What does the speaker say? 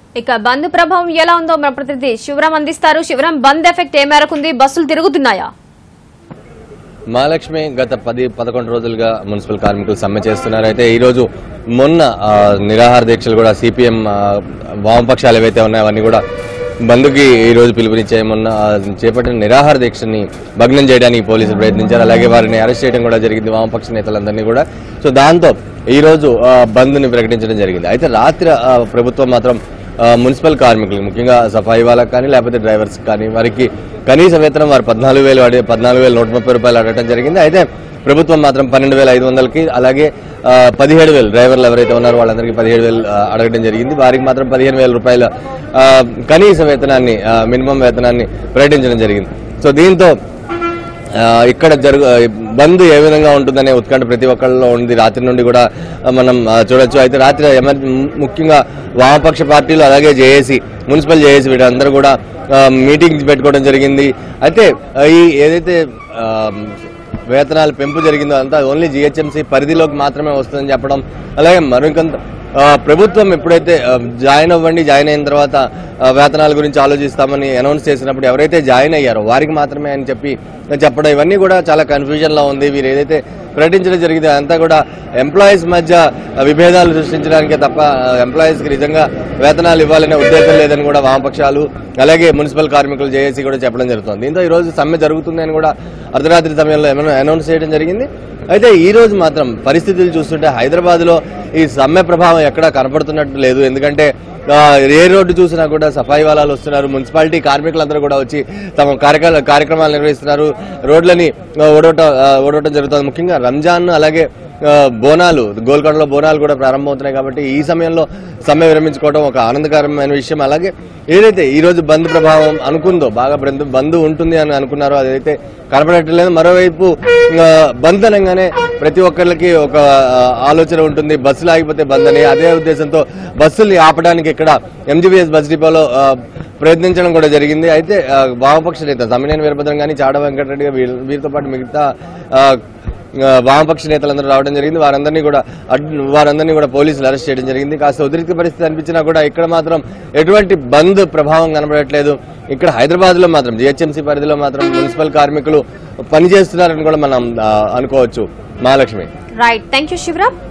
ఇక బంద్ ప్రభావం ఎలా ఉందో మన ప్రతినిధి శివరాం అందిస్తారు శివరాం బంద్ ఎఫెక్ట్ ఏ మేరకు ఉంది బస్సులు తిరుగుతున్నాయా మహాలక్ష్మి గత పది పదకొండు రోజులుగా మున్సిపల్ కార్మికులు సమ్మె చేస్తున్నారు అయితే ఈ రోజు మొన్న ఆ, నిరాహార దీక్షలు కూడా సిపిఎం వామపక్షాలు ఏవైతే ఉన్నాయో అవన్నీ కూడా బంద్కి ఈ రోజు పిలుపునిచ్చాయి మొన్న ఆ, చేపట్టిన నిరాహార దీక్షని భగ్నం చేయడానికి పోలీసులు ప్రయత్నించారు అలాగే వారిని అరెస్ట్ చేయడం కూడా జరిగింది వామపక్ష నేతలందరినీ కూడా సో దాంతో ఈ రోజు ఆ, బంద్ని ప్రకటించడం జరిగింది అయితే రాత్రి ఆ, ప్రభుత్వం మాత్రం ఆ, మున్సిపల్ కార్మికులు ముఖ్యంగా సఫాయి వాళ్ళకి కానీ లేకపోతే డ్రైవర్స్ కానీ వారికి కనీస వేతనం వారు పద్నాలుగు వేలు అడిగి పద్నాలుగు వేల నూట ముప్పై రూపాయలు అడగటం జరిగింది అయితే ప్రభుత్వం మాత్రం పన్నెండు వేల ఐదు వందలకి అలాగే ఆ, పదిహేడు వేలు డ్రైవర్లు ఎవరైతే ఉన్నారో వాళ్ళందరికీ పదిహేడు వేలు ఆ, అడగడం జరిగింది వారికి మాత్రం పదిహేను వేల రూపాయల ఆ, కనీస వేతనాన్ని ఆ, మినిమం వేతనాన్ని ప్రకటించడం జరిగింది సో దీంతో ఆ, ఇక్కడ జరుగు ఆ, బంద్ ఏ విధంగా ఉంటుందనే ఉత్కంఠ ప్రతి ఒక్కళ్ళలో ఉంది రాత్రి నుండి కూడా ఆ, మనం ఆ, చూడొచ్చు అయితే రాత్రి ఎమర్ ముఖ్యంగా వామపక్ష పార్టీలు అలాగే జేఏసీ మున్సిపల్ జేఏసీ వీళ్ళందరూ కూడా మీటింగ్స్ పెట్టుకోవడం జరిగింది అయితే ఆ, ఈ ఏదైతే ఆ, వేతనాలు పెంపు జరిగిందో అంతా ఓన్లీ జిహెచ్ఎంసీ పరిధిలోకి మాత్రమే వస్తుందని చెప్పడం అలాగే మరికొంత ఆ, ప్రభుత్వం ఎప్పుడైతే ఆ, జాయిన్ అవ్వండి జాయిన్ అయిన తర్వాత ఆ, వేతనాల గురించి ఆలోచిస్తామని అనౌన్స్ చేసినప్పుడు ఎవరైతే జాయిన్ అయ్యారో వారికి మాత్రమే అని చెప్పి చెప్పడం ఇవన్నీ కూడా చాలా కన్ఫ్యూజన్ లో ఉంది వీరు ఏదైతే ప్రకటించడం జరిగిందో అంతా కూడా ఎంప్లాయీస్ మధ్య ఆ, విభేదాలు సృష్టించడానికే తప్ప ఎంప్లాయీస్ కి నిజంగా వేతనాలు ఇవ్వాలనే ఉద్దేశం లేదని కూడా వామపక్షాలు అలాగే మున్సిపల్ కార్మికులు జేఏసీ కూడా చెప్పడం జరుగుతుంది దీంతో ఈ రోజు సమ్మె జరుగుతుంది అని కూడా అర్ధరాత్రి సమయంలో ఏమైనా అనౌన్స్ చేయడం జరిగింది అయితే ఈ రోజు మాత్రం పరిస్థితులు చూస్తుంటే హైదరాబాద్ లో ఈ సమ్మె ప్రభావం ఎక్కడా కనపడుతున్నట్టు లేదు ఎందుకంటే ఆ, ఏ రోడ్డు చూసినా కూడా సఫాయి వాళ్ళాలు వస్తున్నారు మున్సిపాలిటీ కార్మికులందరూ కూడా వచ్చి తమ కార్యక్రమాలు కార్యక్రమాలు నిర్వహిస్తున్నారు రోడ్లని ఆ, ఓడవటం ఆ, ఓడవటం జరుగుతుంది ముఖ్యంగా రంజాన్ అలాగే ఆ, బోనాలు గోల్కొండలో బోనాలు కూడా ప్రారంభమవుతున్నాయి కాబట్టి ఈ సమయంలో సమ్మె విరమించుకోవడం ఒక ఆనందకరమైన విషయం అలాగే ఏదైతే ఈ రోజు బంద్ ప్రభావం అనుకుందో బాగా బంద్ బంద్ ఉంటుంది అని అనుకున్నారో అదైతే కనపడట్లేదు మరోవైపు ఆ, బంద్ అనగానే ప్రతి ఒక్కరికి ఒక ఆ, ఆలోచన ఉంటుంది బస్సులు ఆగిపోతే బంద్ అని అదే ఉద్దేశంతో బస్సుల్ని ఆపడానికి ఇక్కడ ఎంజీబీఎస్ బస్ డిపోలో ఆ, ప్రయత్నించడం కూడా జరిగింది అయితే ఆ, వామపక్ష నేత తమ్మినేని వీరభద్రం కానీ చాడ వెంకటరెడ్డి గారు వీళ్ళ- వీరితో పాటు మిగతా ఆ, ఆ, వామపక్ష నేతలందరూ రావడం జరిగింది వారందరినీ కూడా అడ్- వారందరినీ కూడా పోలీసులు అరెస్ట్ చేయడం జరిగింది కాస్త ఉద్రిక్త పరిస్థితి అనిపించినా కూడా ఇక్కడ మాత్రం ఎటువంటి బంద్ ప్రభావం కనబడట్లేదు ఇక్కడ హైదరాబాద్ లో మాత్రం జిహెచ్ఎంసీ పరిధిలో మాత్రం మున్సిపల్ కార్మికులు పనిచేస్తున్నారని కూడా మనం ఆ, అనుకోవచ్చు Mahalakshmi right thank you Sivaram